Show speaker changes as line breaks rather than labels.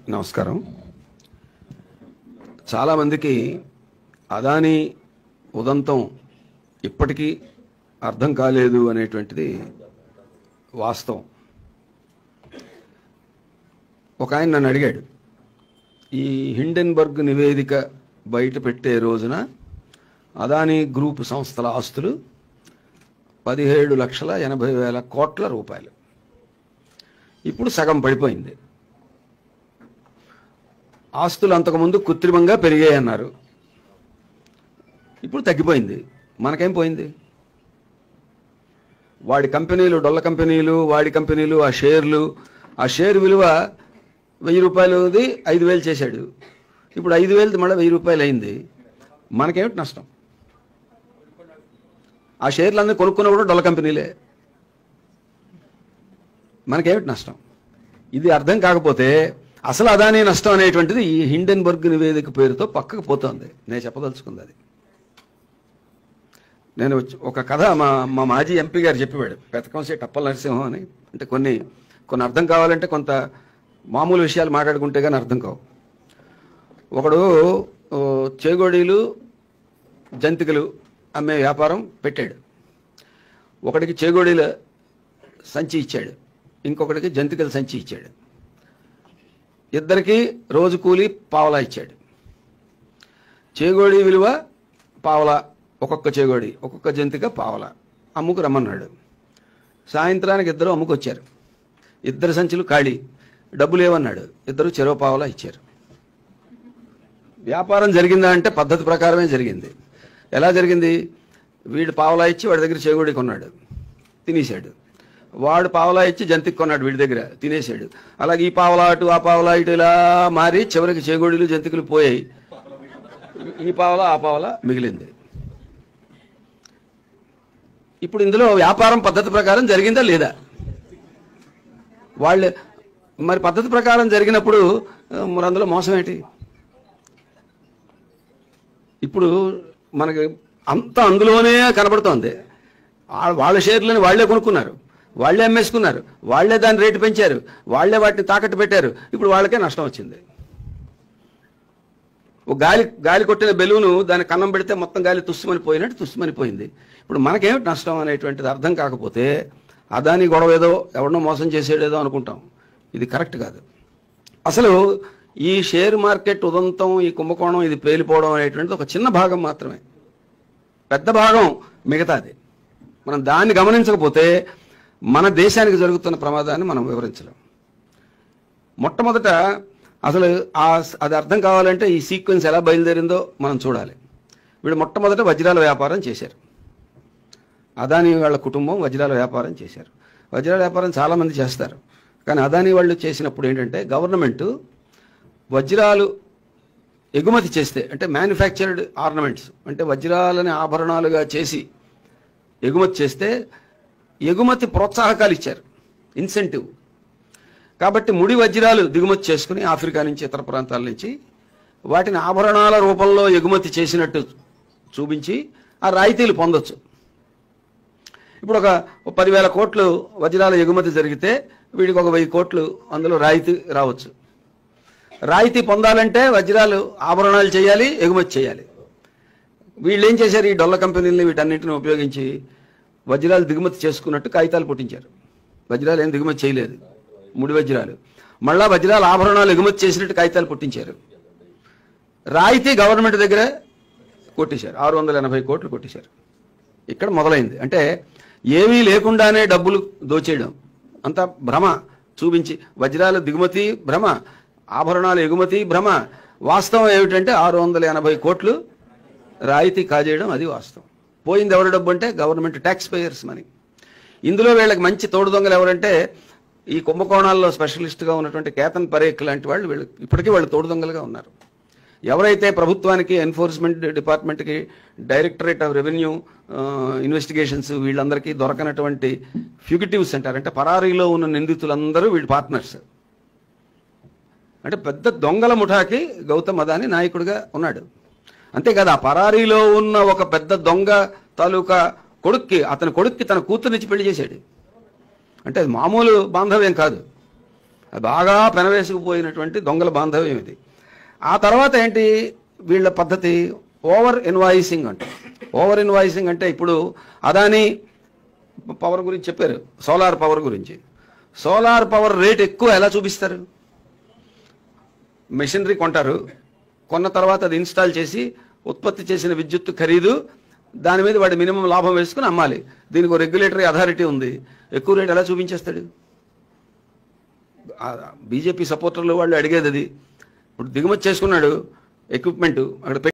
నమస్కారం చాలామందికి అదాని ఉదంతం ఇప్పటికీ అర్థం కాలేదు అనేటువంటిది వాస్తవం ఒక ఆయన నన్ను అడిగాడు ఈ హిండెన్బర్గ్ నివేదిక బయట పెట్టే రోజున అదానీ గ్రూప్ సంస్థల ఆస్తులు పదిహేడు లక్షల ఎనభై వేల కోట్ల రూపాయలు ఇప్పుడు సగం పడిపోయింది ఆస్తులు అంతకుముందు కృత్రిమంగా పెరిగాయి అన్నారు ఇప్పుడు తగ్గిపోయింది మనకేం పోయింది వాడి కంపెనీలు డొల్ల కంపెనీలు వాడి కంపెనీలు ఆ షేర్లు ఆ షేర్ విలువ వెయ్యి రూపాయలుది ఐదు వేలు చేశాడు ఇప్పుడు ఐదు వేలది మళ్ళీ వెయ్యి రూపాయలు అయింది మనకేమిటి నష్టం ఆ షేర్లు అందరూ కొనుక్కున్న కూడా డొల్ల కంపెనీలే మనకేమిటి నష్టం ఇది అర్థం కాకపోతే అసలు అదానీ నష్టం అనేటువంటిది ఈ హిండెన్బర్గ్ నివేదిక పేరుతో పక్కకు పోతోంది నేను చెప్పదలుచుకుంది అది నేను వచ్చి- ఒక కథ మా మా మాజీ ఎంపీ గారు చెప్పేవాడు పెతకంశెట్టి అప్పల నరసింహం అని అంటే కొన్ని కొన్ని అర్థం కావాలంటే కొంత మామూలు విషయాలు మాట్లాడుకుంటే కానీ అర్థం కావు ఒకడు ఓ, చేగోడీలు జంతికలు అమ్మే వ్యాపారం పెట్టాడు ఒకడికి చేగోడీల సంచి ఇచ్చాడు ఇంకొకటికి జంతికల సంచి ఇచ్చాడు ఇద్దరికి రోజు కూలి పావలా ఇచ్చాడు చేగోడి విలువ పావలా ఒక్కొక్క చేగోడి ఒక్కొక్క జంతిక పావలా అమ్ముకు రమ్మన్నాడు సాయంత్రానికి ఇద్దరు అమ్ముకొచ్చారు ఇద్దరు సంచులు ఖాళీ డబ్బులు ఏమన్నాడు ఇద్దరు చెరో పావలా ఇచ్చారు వ్యాపారం జరిగిందా అంటే పద్ధతి ప్రకారమే జరిగింది ఎలా జరిగింది వీడు పావలా ఇచ్చి వాడి దగ్గర చేగోడి కొన్నాడు తినేశాడు వాడు పావలా ఇచ్చి జంతికి కొన్నాడు వీడి దగ్గర తినేశాడు అలాగే ఈ పావలా అటు ఆ పావలా ఇటు ఇలా మారి చివరికి చేగోడీలు జంతికలు పోయాయి ఈ పావలా ఆ పావలా మిగిలింది ఇప్పుడు ఇందులో వ్యాపారం పద్ధతి ప్రకారం జరిగిందా లేదా వాళ్ళు మరి పద్ధతి ప్రకారం జరిగినప్పుడు ఆ, మరి అందులో మోసం ఏంటి ఇప్పుడు మనకి అంత అందులోనే కనబడుతోంది ఆ- వాళ్ళ షేర్లని వాళ్ళే కొనుక్కున్నారు వాళ్ళే అమ్మేసుకున్నారు వాళ్ళే దాని రేటు పెంచారు వాళ్ళే వాటిని తాకట్టు పెట్టారు ఇప్పుడు వాళ్ళకే నష్టం వచ్చింది ఒక గాలి గాలి కొట్టిన బెలూను దాని కన్నం పెడితే మొత్తం గాలి తుస్సుమని పోయినట్టు తుస్సుమని పోయింది ఇప్పుడు మనకేమిటి నష్టం అనేటువంటిది అర్థం కాకపోతే అదాని గొడవ ఏదో ఎవరినో మోసం చేసేడేదో అనుకుంటాం ఇది కరెక్ట్ కాదు అసలు ఈ షేర్ మార్కెట్ ఉదంతం ఈ కుంభకోణం ఇది పేలిపోవడం అనేటువంటిది ఒక చిన్న భాగం మాత్రమే పెద్ద భాగం మిగతాది మనం దాన్ని గమనించకపోతే మన దేశానికి జరుగుతున్న ప్రమాదాన్ని మనం వివరించలేం మొట్టమొదట అసలు ఆ అది అర్థం కావాలంటే ఈ సీక్వెన్స్ ఎలా బయలుదేరిందో మనం చూడాలి వీళ్ళు మొట్టమొదట వజ్రాల వ్యాపారం చేశారు అదాని వాళ్ళ కుటుంబం వజ్రాల వ్యాపారం చేశారు వజ్రాల వ్యాపారం చాలామంది చేస్తారు కానీ అదాని వాళ్ళు చేసినప్పుడు ఏంటంటే గవర్నమెంట్ వజ్రాలు ఎగుమతి చేస్తే అంటే మ్యానుఫ్యాక్చర్డ్ ఆర్నమెంట్స్ అంటే వజ్రాలని ఆభరణాలుగా చేసి ఎగుమతి చేస్తే ఎగుమతి ప్రోత్సాహకాలు ఇచ్చారు ఇన్సెంటివ్ కాబట్టి ముడి వజ్రాలు దిగుమతి చేసుకుని ఆఫ్రికా నుంచి ఇతర ప్రాంతాల నుంచి వాటిని ఆభరణాల రూపంలో ఎగుమతి చేసినట్టు చూపించి ఆ రాయితీలు పొందొచ్చు ఇప్పుడు ఒక ఒక పదివేల కోట్లు వజ్రాల ఎగుమతి జరిగితే వీడికి ఒక వెయ్యి కోట్లు అందులో రాయితీ రావచ్చు రాయితీ పొందాలంటే వజ్రాలు ఆభరణాలు చేయాలి ఎగుమతి చేయాలి వీళ్ళు ఏం చేశారు ఈ డొల్ల కంపెనీలని వీటన్నిటిని ఉపయోగించి వజ్రాలు దిగుమతి చేసుకున్నట్టు కాగితాలు పుట్టించారు వజ్రాలు ఏం దిగుమతి చేయలేదు ముడి వజ్రాలు మళ్ళా వజ్రాలు ఆభరణాలు ఎగుమతి చేసినట్టు కాగితాలు పుట్టించారు రాయితీ గవర్నమెంట్ దగ్గర కొట్టేశారు ఆరు వందల ఎనభై కోట్లు కొట్టేశారు ఇక్కడ మొదలైంది అంటే ఏమీ లేకుండానే డబ్బులు దోచేయడం అంత భ్రమ చూపించి వజ్రాల దిగుమతి భ్రమ ఆభరణాల ఎగుమతి భ్రమ వాస్తవం ఏమిటంటే ఆరు వందల ఎనభై కోట్లు రాయితీ కాజేయడం అది వాస్తవం పోయింది ఎవరి డబ్బు అంటే గవర్నమెంట్ ట్యాక్స్ పేయర్స్ మనీ ఇందులో వీళ్ళకి మంచి తోడు దొంగలు ఎవరంటే ఈ కుంభకోణాల్లో స్పెషలిస్ట్గా ఉన్నటువంటి కేతన్ పరేక్ లాంటి వాళ్ళు వీళ్ళు ఇప్పటికీ వాళ్ళు తోడు దొంగలుగా ఉన్నారు ఎవరైతే ప్రభుత్వానికి ఎన్ఫోర్స్మెంట్ డిపార్ట్మెంట్కి డైరెక్టరేట్ ఆఫ్ రెవెన్యూ ఇన్వెస్టిగేషన్స్ వీళ్ళందరికీ దొరకనటువంటి ఫ్యూగిటివ్స్ అంటారు అంటే పరారీలో ఉన్న నిందితులందరూ వీళ్ళ పార్ట్నర్స్ అంటే పెద్ద దొంగల ముఠాకి గౌతమ్ అదాని నాయకుడిగా ఉన్నాడు అంతేకాదు ఆ పరారీలో ఉన్న ఒక పెద్ద దొంగ తాలూకా కొడుక్కి అతని కొడుక్కి తన కూతురునిచ్చి పెళ్లి చేశాడు అంటే అది మామూలు బాంధవ్యం కాదు అది బాగా పెనవేసుకుపోయినటువంటి దొంగల బాంధవ్యం ఇది ఆ తర్వాత ఏంటి వీళ్ళ పద్ధతి ఓవర్ ఇన్వాయిసింగ్ అంటే ఓవర్ ఇన్వాయిసింగ్ అంటే ఇప్పుడు అదాని పవర్ గురించి చెప్పారు సోలార్ పవర్ గురించి సోలార్ పవర్ రేట్ ఎక్కువ ఎలా చూపిస్తారు మెషినరీ కొంటారు కొన్న తర్వాత అది ఇన్స్టాల్ చేసి ఉత్పత్తి చేసిన విద్యుత్ ఖరీదు దాని మీద వాడి మినిమం లాభం వేసుకుని అమ్మాలి దీనికి ఒక రెగ్యులేటరీ అథారిటీ ఉంది ఎక్కువ రేట్ ఎలా చూపించేస్తాడు బీజేపీ సపోర్టర్లు వాళ్ళు అడిగేది అది ఇప్పుడు దిగుమతి చేసుకున్నాడు ఎక్విప్మెంట్ అక్కడ పెట్టి